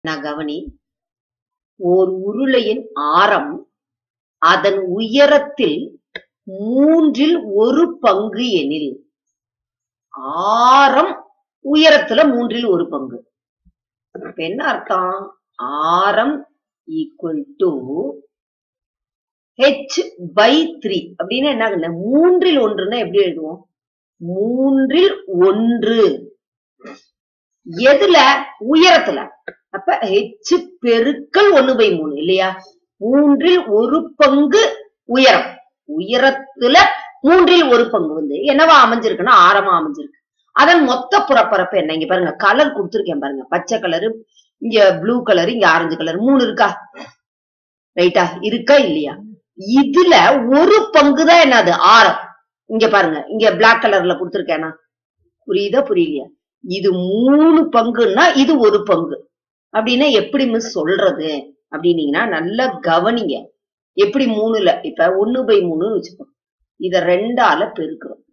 நான் கவனி ஓர் உருளையின் ஆரம் அதன் உயரத்தில் மூன்றில் ஒரு பங்கு எனில் ஆரம் உயரத்துல மூன்றில் ஒரு பங்கு அப்ப என்ன அர்த்தம் ஆரம் equal to h by three அப்படின்னு என்ன ஆகுதுன்னா, மூன்றில் ஒன்றுன்னா எப்படி எழுதுவோம் மூன்றில் ஒன்று எதுல உயரத்துல அப்ப ஹெச் பெருக்கல் ஒண்ணு பை மூணு இல்லையா மூன்றில் ஒரு பங்கு உயரம் உயரத்துல மூன்றில் ஒரு பங்கு வந்து என்னவா அமைஞ்சிருக்குன்னா ஆரமா அமைஞ்சிருக்கு அதன் மொத்த புறப்பரப்பு என்ன இங்க பாருங்க கலர் கொடுத்திருக்கேன் பாருங்க பச்சை கலரு இங்க ப்ளூ கலர் இங்க ஆரஞ்சு கலர் மூணு இருக்கா ரைட்டா இருக்கா இல்லையா இதுல ஒரு பங்கு தான் என்னது ஆரம் இங்க பாருங்க இங்க பிளாக் கலர்ல கொடுத்திருக்கேனா புரியுதா புரியலையா இது மூணு பங்குன்னா இது ஒரு பங்கு அப்படின்னா எப்படி மிஸ் சொல்றது அப்படின்னீங்கன்னா நல்லா கவனிங்க எப்படி மூணுல இப்ப ஒண்ணு பை மூணுன்னு வச்சுக்கோங்க இத ரெண்டால பெருக்கிறோம்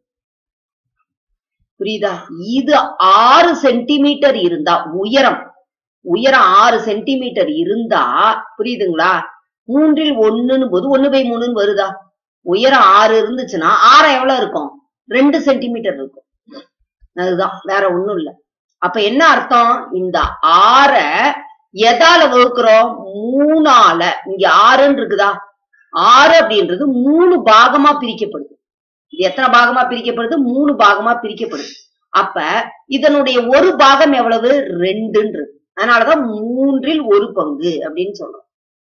புரியுதா இது ஆறு சென்டிமீட்டர் இருந்தா உயரம் உயரம் ஆறு சென்டிமீட்டர் இருந்தா புரியுதுங்களா மூன்றில் ஒண்ணுன்னு போது ஒண்ணு பை மூணுன்னு வருதா உயரம் ஆறு இருந்துச்சுன்னா ஆரம் எவ்வளவு இருக்கும் ரெண்டு சென்டிமீட்டர் இருக்கும் அதுதான் வேற ஒண்ணும் இல்ல அப்ப என்ன அர்த்தம் இந்த ஆற எதால வகுக்கிறோம் மூணால இங்க ஆறுன்னு இருக்குதா ஆறு அப்படின்றது மூணு பாகமா பிரிக்கப்படுது இது எத்தனை பாகமா பிரிக்கப்படுது மூணு பாகமா பிரிக்கப்படுது அப்ப இதனுடைய ஒரு பாகம் எவ்வளவு ரெண்டுன்றது அதனாலதான் மூன்றில் ஒரு பங்கு அப்படின்னு சொல்றோம்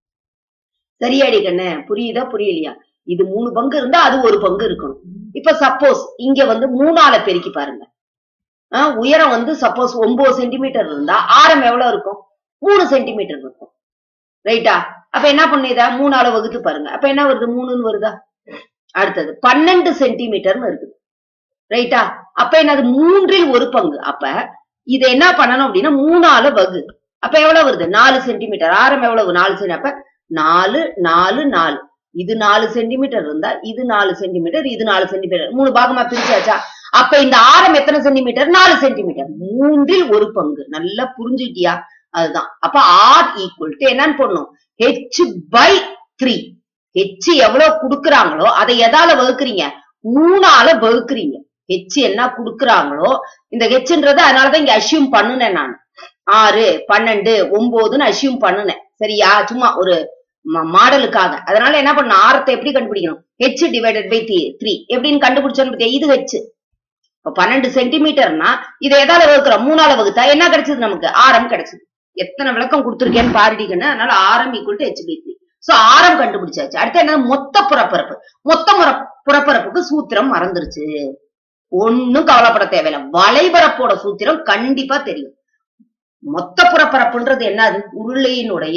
சரியாடி கண்ணு புரியுதா புரியலையா இது மூணு பங்கு இருந்தா அது ஒரு பங்கு இருக்கணும் இப்ப சப்போஸ் இங்க வந்து மூணால பெருக்கி பாருங்க ஆஹ் உயரம் வந்து சப்போஸ் ஒன்பது சென்டிமீட்டர் இருந்தா ஆரம் எவ்வளவு இருக்கும் மூணு சென்டிமீட்டர் இருக்கும் ரைட்டா அப்ப என்ன பண்ணுத மூணால வகுத்து பாருங்க அப்ப என்ன வருது மூணுன்னு வருதா அடுத்தது பன்னெண்டு சென்டிமீட்டர்னு இருக்குது ரைட்டா அப்ப என்னது மூன்றில் ஒரு பங்கு அப்ப இதை என்ன பண்ணணும் அப்படின்னா மூணால வகு அப்ப எவ்வளவு வருது நாலு சென்டிமீட்டர் ஆரம் எவ்வளவு நாலு சென்டி அப்ப நாலு நாலு நாலு இது நாலு சென்டிமீட்டர் இருந்தா இது நாலு சென்டிமீட்டர் இது நாலு சென்டிமீட்டர் மூணு பாகமா பிரிச்சாச்சா அப்ப இந்த ஆரம் எத்தனை சென்டிமீட்டர் நாலு சென்டிமீட்டர் மூன்றில் ஒரு பங்கு நல்லா புரிஞ்சுட்டியா அதுதான் அப்ப ஆர் ஈக்குவல் டு என்னன்னு போடணும் ஹெச் பை த்ரீ ஹெச் எவ்வளவு குடுக்குறாங்களோ அதை எதால வகுக்குறீங்க மூணால வகுக்குறீங்க ஹெச் என்ன குடுக்குறாங்களோ இந்த ஹெச்ன்றது அதனாலதான் இங்க அசியூம் பண்ணுனேன் நான் ஆறு பன்னெண்டு ஒன்பதுன்னு அசியூம் பண்ணுனேன் சரியா சும்மா ஒரு ம- மாடலுக்காக அதனால என்ன பண்ண ஆரத்தை எப்படி கண்டுபிடிக்கணும் ஹெச் டிவைடட் பை த்ரீ எப்படின்னு கண்டுபிடிச்சோன்னு பாத்தியா இது ஹெச் இப்ப பன்னெண்டு சென்டிமீட்டர்னா இதை எதால வகுக்கிறோம் மூணால வகுத்தா என்ன கிடைச்சது நமக்கு ஆரம் கிடைச்சது எத்தனை விளக்கம் கொடுத்துருக்கேன்னு பாருடிக்கன்னு அதனால ஆரம் equal to h by three so ஆரம் கண்டுபிடிச்சாச்சு அடுத்து என்ன மொத்த புறப்பரப்பு மொத்த முற- புறப்பரப்புக்கு சூத்திரம் மறந்துருச்சு ஒண்ணும் கவலைப்பட தேவையில்லை வளைபரப்போட சூத்திரம் கண்டிப்பா தெரியும் மொத்த புறப்பரப்புன்றது என்னது உருளையினுடைய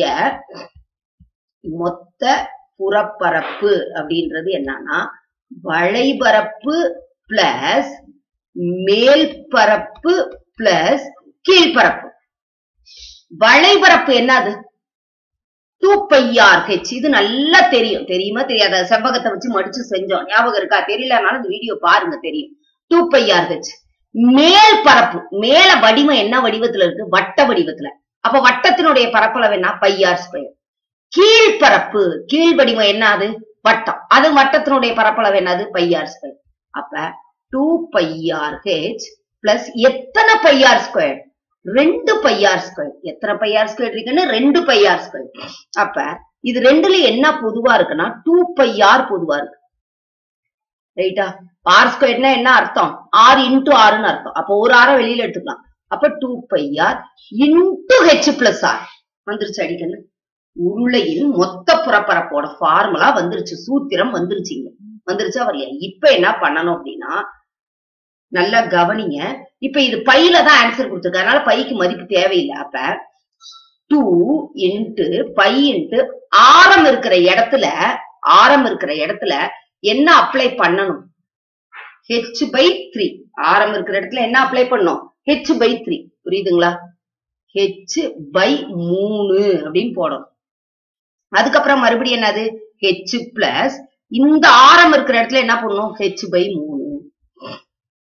மொத்த புறப்பரப்பு அப்படின்றது என்னன்னா வளைபரப்பு பிளஸ் மேல் பரப்பு பிளஸ் கீழ்பரப்பு வளைபரப்பு என்னது டூ பையார் ஹெச் இது நல்லா தெரியும் தெரியுமா தெரியாத செவ்வகத்தை வச்சு மடிச்சு செஞ்சோம் ஞாபகம் இருக்கா தெரியலனாலும் இந்த வீடியோ பாருங்க தெரியும் டூ பையார் ஹெச் மேல் பரப்பு மேல வடிவம் என்ன வடிவத்துல இருக்கு வட்ட வடிவத்துல அப்ப வட்டத்தினுடைய பரப்பளவு என்ன பையார் ஸ்கொயர் கீழ்பரப்பு கீழ் வடிவம் என்ன அது வட்டம் அது வட்டத்தினுடைய பரப்பளவு என்னது பையார் ஸ்கொயர் அப்ப டூ பையார் ஹெச் பிளஸ் எத்தனை பையார் ஸ்கொயர் ரெண்டு பையார் ஸ்கொயர் எத்தனை பையார் ஸ்கொயர் இருக்குன்னு ரெண்டு பையார் ஸ்கொயர் அப்ப இது ரெண்டுல என்ன பொதுவா இருக்குன்னா டூ பையார் பொதுவா இருக்கு ரைட்டா ஆர் ஸ்கொயர்னா என்ன அர்த்தம் ஆர் இன்டு ஆறுன்னு அர்த்தம் அப்போ ஒரு ஆரை வெளியில எடுத்துக்கலாம் அப்ப two pi r into h plus r வந்துருச்சு அடிக்கணும் உருளையின் மொத்த புறப்பரப்போட ஃபார்முலா வந்துருச்சு சூத்திரம் வந்துருச்சுங்க வந்துருச்சா வரலையா இப்ப என்ன பண்ணணும் அப்படின்னா நல்லா கவனிங்க இப்ப இது பையில தான் ஆன்சர் கொடுத்துருக்கு அதனால பைக்கு மதிப்பு தேவையில்லை அப்ப டூ இன்ட்டு பை இன்ட்டு ஆரம் இருக்கிற இடத்துல ஆரம் இருக்கிற இடத்துல என்ன அப்ளை பண்ணணும் ஹெச் பை த்ரீ ஆரம் இருக்கிற இடத்துல என்ன அப்ளை பண்ணணும் ஹெச் பை த்ரீ புரியுதுங்களா ஹெச் பை மூணு அப்படின்னு போடணும் அதுக்கப்புறம் மறுபடியும் என்னது ஹெச் பிளஸ் இந்த ஆரம் இருக்கிற இடத்துல என்ன பண்ணணும் ஹெச் பை மூணு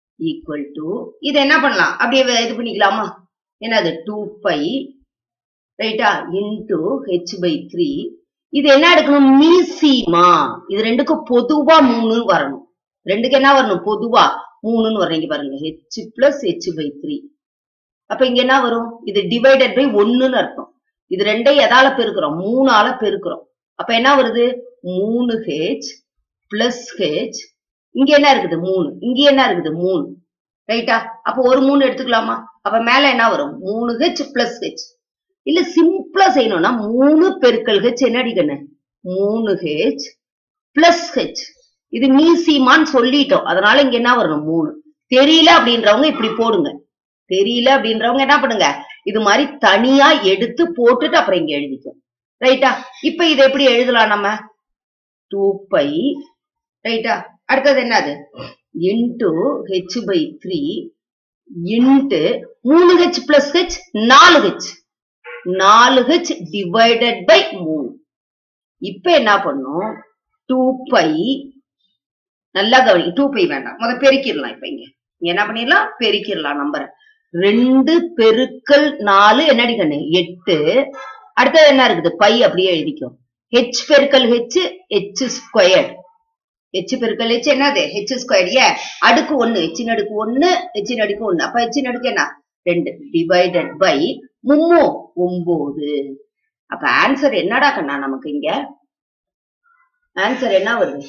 ஈக்குவல் டு இது என்ன பண்ணலாம் அப்படியே வே- இது பண்ணிக்கலாமா என்னது டூ பை ரைட்டா இன்டு ஹெச் பை த்ரீ இது என்ன எடுக்கணும் மீசிமா இது ரெண்டுக்கும் பொதுவா மூணு வரணும் ரெண்டுக்கு என்ன வரணும் பொதுவா மூணுன்னு வரீங்க பாருங்க h plus h by three அப்ப இங்க என்ன வரும் இது டிவைடட் பை ஒண்ணுன்னு அர்த்தம் இது ரெண்டையும் எதால பெருக்கிறோம் மூணால பெருக்கிறோம் அப்ப என்ன வருது மூணு ஹெச் பிளஸ் ஹெச் இங்க என்ன இருக்குது மூணு இங்க என்ன இருக்குது மூணு ரைட்டா அப்ப ஒரு மூணு எடுத்துக்கலாமா அப்ப மேல என்ன வரும் மூணு ஹெச் பிளஸ் ஹெச் இல்ல சிம்பிளா செய்யணும்னா மூணு பெருக்கல் ஹெச் என்ன அடிக்கணும் மூணு ஹெச் பிளஸ் ஹெச் இது மீசிமான்னு சொல்லிட்டோம் அதனால இங்க என்ன வரணும் மூணு தெரியல அப்படின்றவங்க இப்படி போடுங்க தெரியல அப்படின்றவங்க என்ன பண்ணுங்க இது மாதிரி தனியா எடுத்து போட்டுட்டு அப்புறம் இங்க எழுதிக்கும் ரைட்டா இப்ப இதை எப்படி எழுதலாம் நம்ம டூ பை ரைட்டா அடுத்தது என்னது into h by three into மூணு ஹெச் பிளஸ் ஹெச் நாலு ஹெச் நாலு ஹெச் டிவைடட் பை மூணு இப்ப என்ன பண்ணும் டூ பை நல்லா கவனி டூ பை வேண்டாம் முத பெருக்கிடலாம் இப்ப இங்க இங்க என்ன பண்ணிடலாம் பெருக்கிடலாம் நம்பரை ரெண்டு பெருக்கல் நாலு என்னடி கண்ணு எட்டு அடுத்தது என்ன இருக்குது பை அப்படியே எழுதிக்கும் ஹெச் பெருக்கல் ஹெச் ஹெச் ஸ்கொயர் ஹெச் பெருக்கல் ஹெச் என்னது ஹெச் ஸ்கொயர் ஏ அடுக்கு ஒண்ணு ஹெச்சின் அடுக்கு ஒண்ணு ஹெச்சின் அடுக்கு ஒண்ணு அப்ப ஹெச்சின் அடுக்கு என்ன ரெண்டு டிவைடட் பை மும்மு ஒன்பது அப்ப ஆன்சர் என்னடா கண்ணா நமக்கு இங்க ஆன்சர் என்ன வருது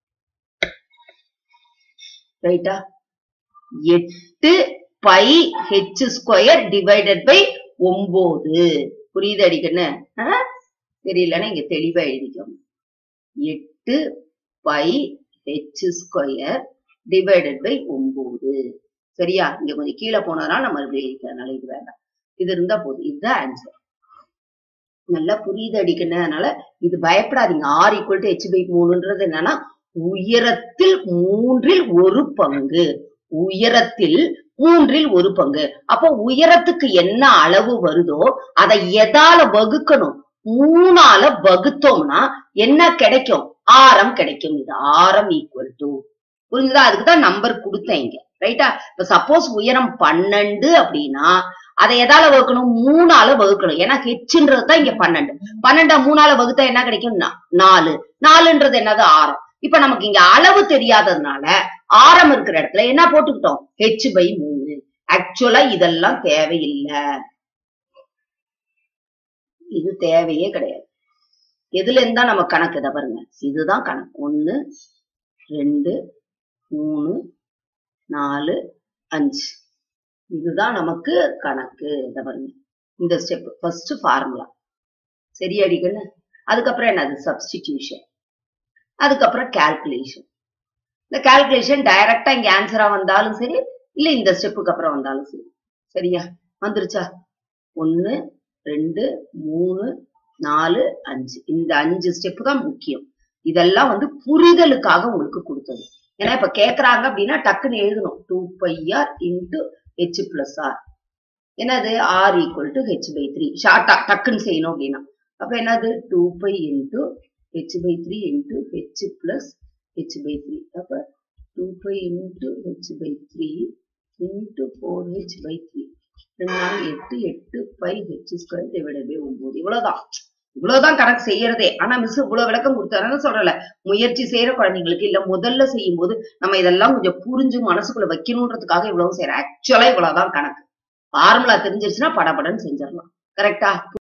ரைட்டா எட்டு pi h square divided by ஒன்பது புரியுது அடிக்கண்ணு தெரியலன்னா இங்க தெளிவா எழுதிக்கோங்க எட்டு pi h square divided by ஒன்பது சரியா இங்க கொஞ்சம் கீழே போனதுனால நம்ம மறுபடியும் எழுதிக்கிறதுனால இது வேண்டாம் இது இருந்தா போதும் இதுதான் ஆன்சர் நல்லா புரியுது அடிக்கணும் அதனால இது பயப்படாதீங்க r equal to h by மூணுன்றது என்னன்னா உயரத்தில் மூன்றில் ஒரு பங்கு உயரத்தில் மூன்றில் ஒரு பங்கு அப்போ உயரத்துக்கு என்ன அளவு வருதோ அதை எதால வகுக்கணும் மூணால வகுத்தோம்னா என்ன கிடைக்கும் ஆரம் கிடைக்கும் இது ஆரம் ஈக்குவல் டு புரிஞ்சுதா அதுக்கு தான் நம்பர் கொடுத்தேன் இங்க ரைட்டா இப்ப சப்போஸ் உயரம் பன்னெண்டு அப்படின்னா அதை எதால வகுக்கணும் மூணால வகுக்கணும் ஏன்னா ஹெச்ன்றது தான் இங்க பன்னெண்டு பன்னெண்டா மூணால வகுத்தா என்ன கிடைக்கும் நா- நாலு நாலுன்றது என்னது ஆரம் இப்ப நமக்கு இங்க அளவு தெரியாததுனால ஆரம் இருக்கிற இடத்துல என்ன போட்டுக்கிட்டோம் ஹெச் பை மூணு ஆக்சுவலா இதெல்லாம் தேவையில்லை இது தேவையே கிடையாது எதுல இருந்தா நம்ம கணக்கு இதை பாருங்க இதுதான் கணக்கு ஒண்ணு ரெண்டு மூணு நாலு அஞ்சு இதுதான் நமக்கு கணக்கு இதை பாருங்க இந்த ஸ்டெப் ஃபர்ஸ்ட் ஃபார்முலா சரியாடிக்கன்னு அதுக்கப்புறம் என்னது சப்ஸ்டிடியூஷன் அதுக்கப்புறம் கால்குலேஷன் இந்த கால்குலேஷன் டைரக்டா இங்க ஆன்சரா வந்தாலும் சரி இல்ல இந்த ஸ்டெப்புக்கு அப்புறம் வந்தாலும் சரி சரியா வந்துருச்சா ஒன்னு ரெண்டு மூணு நாலு அஞ்சு இந்த அஞ்சு ஸ்டெப் தான் முக்கியம் இதெல்லாம் வந்து புரிதலுக்காக உங்களுக்கு கொடுத்தது ஏன்னா இப்ப கேக்குறாங்க அப்படின்னா டக்குன்னு எழுதணும் two pi r into h plus r என்னது r equal to h by three ஷார்ட்டா டக்குன்னு செய்யணும் அப்படின்னா அப்ப என்னது two pi into h by three into h plus h by three அப்ப two pi into h by three into four h by three ரெண்டு நாள் எட்டு எட்டு pi h square divided by ஒன்பது இவ்வளவுதான் இவ்வளவுதான் கணக்கு செய்யறதே ஆனா மிஸ் இவ்வளவு விளக்கம் கொடுத்தாருன்னு சொல்றல முயற்சி செய்யற குழந்தைங்களுக்கு இல்ல முதல்ல செய்யும் போது நம்ம இதெல்லாம் கொஞ்சம் புரிஞ்சு மனசுக்குள்ள வைக்கணுன்றதுக்காக இவ்வளவு செய்யறோம் ஆக்சுவலா இவ்வளவுதான் கணக்கு ஃபார்முலா தெரிஞ்சிருச்சுன்னா படபடன்னு செஞ்சிடலாம் கரெக்டா